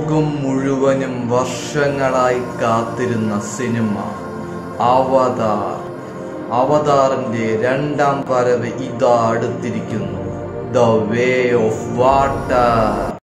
ലോകം മുഴുവനും വർഷങ്ങളായി കാത്തിരുന്ന സിനിമ അവതാർ അവതാറിന്റെ രണ്ടാം വരവ് ഇതാ അടുത്തിരിക്കുന്നു ദ വേ ഓഫ് വാട്ടർ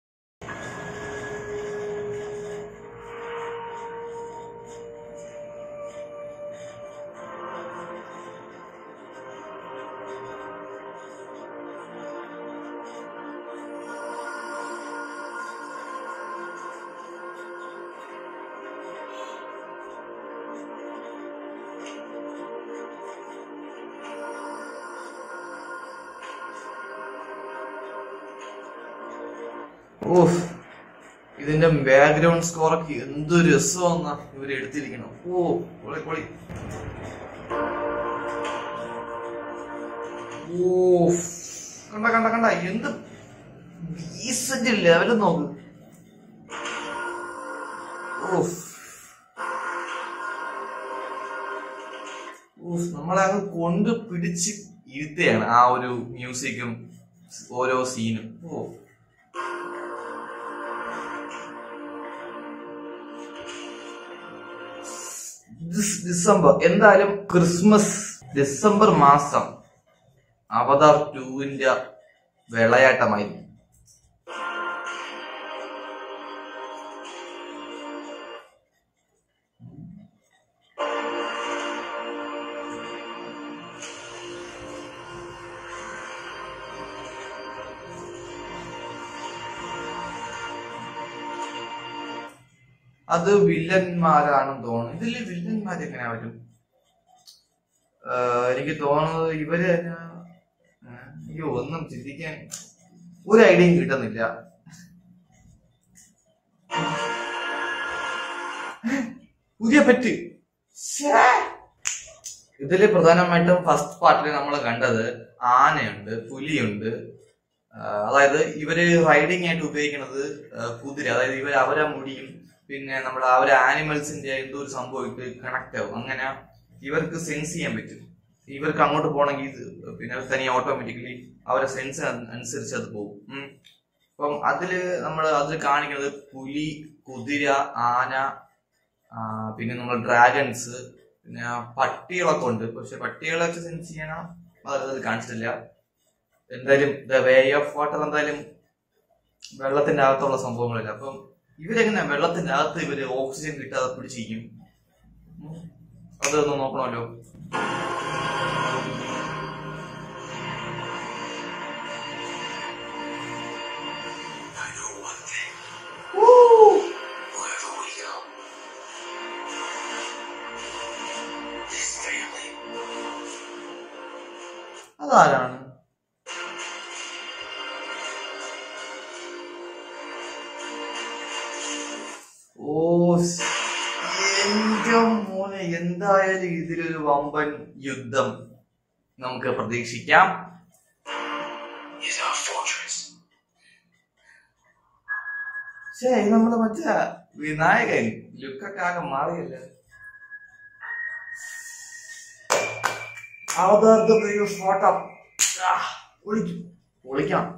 ഓഫ് ഇതിന്റെ ബാക്ക്ഗ്രൗണ്ട് സ്കോറൊക്കെ എന്ത് രസമാണെന്നാ ഇവര് എടുത്തിരിക്കണം ഓ പൊളി പൊളി ഓ കണ്ട കണ്ട കണ്ട എന്ത് ഡീസന്റ് ലെവല് നോക്ക് ഓഫ് ഓഫ് നമ്മളെ അങ്ങ് കൊണ്ട് പിടിച്ച് ഇരുത്തുകയാണ് ആ ഒരു മ്യൂസിക്കും ഓരോ സീനും ഓ ദിസ് ഡിസംബർ എന്തായാലും ക്രിസ്മസ് ഡിസംബർ മാസം അവതാർ ടുവിന്റെ വിളയാട്ടമായിരുന്നു അത് വില്ലന്മാരാണെന്ന് തോന്നുന്നു ഇതില് വില്ലന്മാർ എങ്ങനെ വരും ആഹ് എനിക്ക് തോന്നുന്നത് ഇവര് തന്നെ, ആഹ് അയ്യോ ഒന്നും ചിന്തിക്കാൻ ഒരു ഐഡിയയും കിട്ടുന്നില്ല പുതിയ പെറ്റ് ശ്ശേ. ഇതില് പ്രധാനമായിട്ടും ഫസ്റ്റ് പാർട്ടിൽ നമ്മൾ കണ്ടത് ആനയുണ്ട് പുലിയുണ്ട് ആഹ് അതായത് ഇവര് റൈഡിങ് ആയിട്ട് ഉപയോഗിക്കുന്നത് ആഹ് കുതിര അതായത് ഇവർ അവരെ മുടിയും പിന്നെ നമ്മുടെ അവരെ ആനിമൽസിന്റെ എന്തോ ഒരു സംഭവം ഇത് കണക്ട് ആവും അങ്ങനെ ഇവർക്ക് സെൻസ് ചെയ്യാൻ പറ്റും ഇവർക്ക് അങ്ങോട്ട് പോകണമെങ്കിൽ ഇത് പിന്നെ തനിയെ ഓട്ടോമാറ്റിക്കലി അവരെ സെൻസ് അനുസരിച്ച് അത് പോകും ഉം. അപ്പം അതില് നമ്മൾ അതിൽ കാണിക്കുന്നത് പുലി കുതിര ആന ആ, പിന്നെ നമ്മൾ ഡ്രാഗൺസ് പിന്നെ പട്ടികളൊക്കെ ഉണ്ട് പക്ഷെ പട്ടികളൊക്കെ സെൻസ് ചെയ്യണം അത് കാണിച്ചിട്ടില്ല എന്തായാലും ദ വേ ഓഫ് വാട്ടർ എന്തായാലും വെള്ളത്തിന്റെ അകത്തുള്ള സംഭവങ്ങളില്ല അപ്പം ഇവരെങ്ങനെ വെള്ളത്തിന്റെ അകത്ത് ഇവര് ഓക്സിജൻ കിട്ടാതെ പിടിച്ചിരിക്കും ഉം. അതൊന്ന് നോക്കണമല്ലോ I know one thing. Wherever we go, this family. അതാരാണ് ഓ സ്- എന്റെ മോനെ എന്തായാലും ഇതിലൊരു വമ്പൻ യുദ്ധം നമുക്ക് പ്രതീക്ഷിക്കാം is our fortress. പക്ഷേ ഇത് നമ്മള് മറ്റേ വിനായകൻ ലുക്കൊക്കെ ആകെ മാറിയല്ലേ അവതാർ ഫോട്ടോ പൊളിക്കാം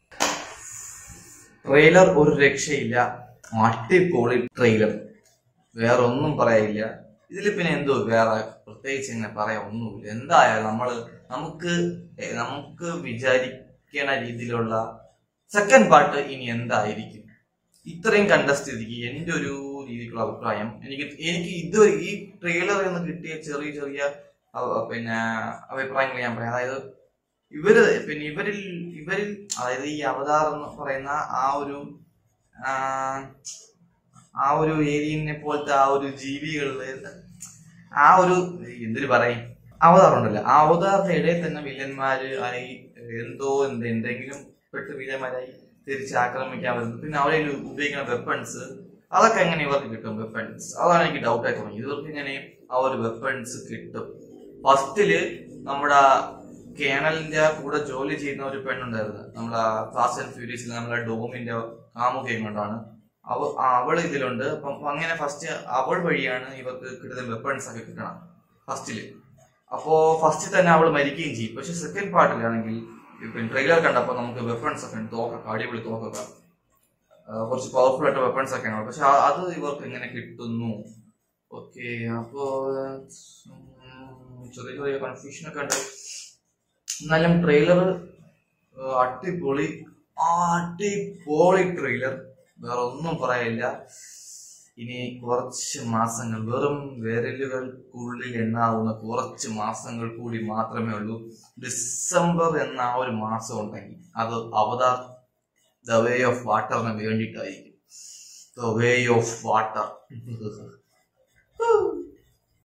ട്രെയിലർ ഒരു രക്ഷയില്ല അടിപൊളി ട്രെയിലർ വേറെ ഒന്നും പറയാനില്ല ഇതിൽ പിന്നെ എന്തോ വേറെ പ്രത്യേകിച്ച് ഇങ്ങനെ പറയാൻ ഒന്നുമില്ല എന്തായാലും നമ്മള് നമുക്ക് എ, നമുക്ക് വിചാരിക്കണ രീതിയിലുള്ള സെക്കൻഡ് പാർട്ട് ഇനി എന്തായിരിക്കും ഇത്രയും കണ്ട സ്ഥിതിക്ക് എന്റെ ഒരു രീതിക്കുള്ള അഭിപ്രായം എനിക്ക് എനിക്ക് ഇത് ഈ ട്രെയിലറിൽ നിന്ന് കിട്ടിയ ചെറിയ ചെറിയ അവ- പിന്നെ അഭിപ്രായങ്ങൾ ഞാൻ പറയാം അതായത് ഇവര് പിന്നെ ഇവരിൽ ഇവരിൽ അതായത് ഈ അവതാർ എന്ന് പറയുന്ന ആ ഒരു ആ, ആ ഒരു ഏരിയനെ പോലത്തെ ആ ഒരു ജീവികളില് ആ ഒരു എന്തിനു പറയും അവതാർ ഉണ്ടല്ലോ ആ അവതാറിന്റെ ഇടയിൽ തന്നെ വില്ലന്മാര് ആയി എന്തോ എന്ത് എന്തെങ്കിലും പെട്ട് വില്ലന്മാരായി തിരിച്ച് ആക്രമിക്കാൻ വരുന്നത് പിന്നെ അവരെ ഉപയോഗിക്കുന്ന വെപ്പൺസ് അതൊക്കെ എങ്ങനെ ഇവർക്ക് കിട്ടും വെപ്പൺസ് അതാണ് എനിക്ക് ഡൗട്ട് ആയി തോന്നി ഇവർക്ക് എങ്ങനെ ആ ഒരു വെപ്പൺസ് കിട്ടും ഫസ്റ്റില് നമ്മുടെ കേണലിന്റെ കൂടെ ജോലി ചെയ്യുന്ന ഒരു പെണ്ണുണ്ടായിരുന്നു നമ്മളെ ഫാസ്റ്റ് ആൻഡ് ഫ്യൂരിയസിൽ നമ്മളെ ഡോമിന്റെ കാമുകയും കൊണ്ടാണ് അവ അവൾ ഇതിലുണ്ട് അപ്പം അങ്ങനെ ഫസ്റ്റ് അവൾ വഴിയാണ് ഇവർക്ക് കിട്ടുന്ന വെപ്പൺസ് ഒക്കെ കിട്ടണം ഫസ്റ്റില് അപ്പോ ഫസ്റ്റിൽ തന്നെ അവൾ മരിക്കുകയും ചെയ്യും പക്ഷെ സെക്കൻഡ് പാർട്ടിലാണെങ്കിൽ ഇപ്പം ട്രെയിലർ കണ്ടപ്പോൾ നമുക്ക് വെപ്പൺസ് ഒക്കെ ഉണ്ട് തോക്കൊക്കെ അടിപൊളി തോക്കൊക്കെ ആ, കുറച്ച് പവർഫുൾ ആയിട്ട് വെപ്പൺസ് ഒക്കെ ആണ് പക്ഷെ ആ- അത് ഇവർക്ക് എങ്ങനെ കിട്ടുന്നു ഓക്കെ അപ്പോ ഉം, ചെറിയ ചെറിയ കൺഫ്യൂഷൻ ഒക്കെ ഉണ്ട് എന്നാലും ട്രെയിലർ അടിപൊളി അടിപൊളി ട്രെയിലർ വേറെ ഒന്നും പറയാനില്ല ഇനി കുറച്ച് മാസങ്ങൾ വെറും വിരലുകൾക്കുള്ളിൽ എണ്ണാവുന്ന കുറച്ച് മാസങ്ങൾ കൂടി മാത്രമേ ഉള്ളൂ ഡിസംബർ എന്ന ആ ഒരു മാസം ഉണ്ടെങ്കിൽ അത് അവതാർ ദ വേ ഓഫ് വാട്ടറിന് വേണ്ടിയിട്ടായിരിക്കും ദ വേ ഓഫ് വാട്ടർ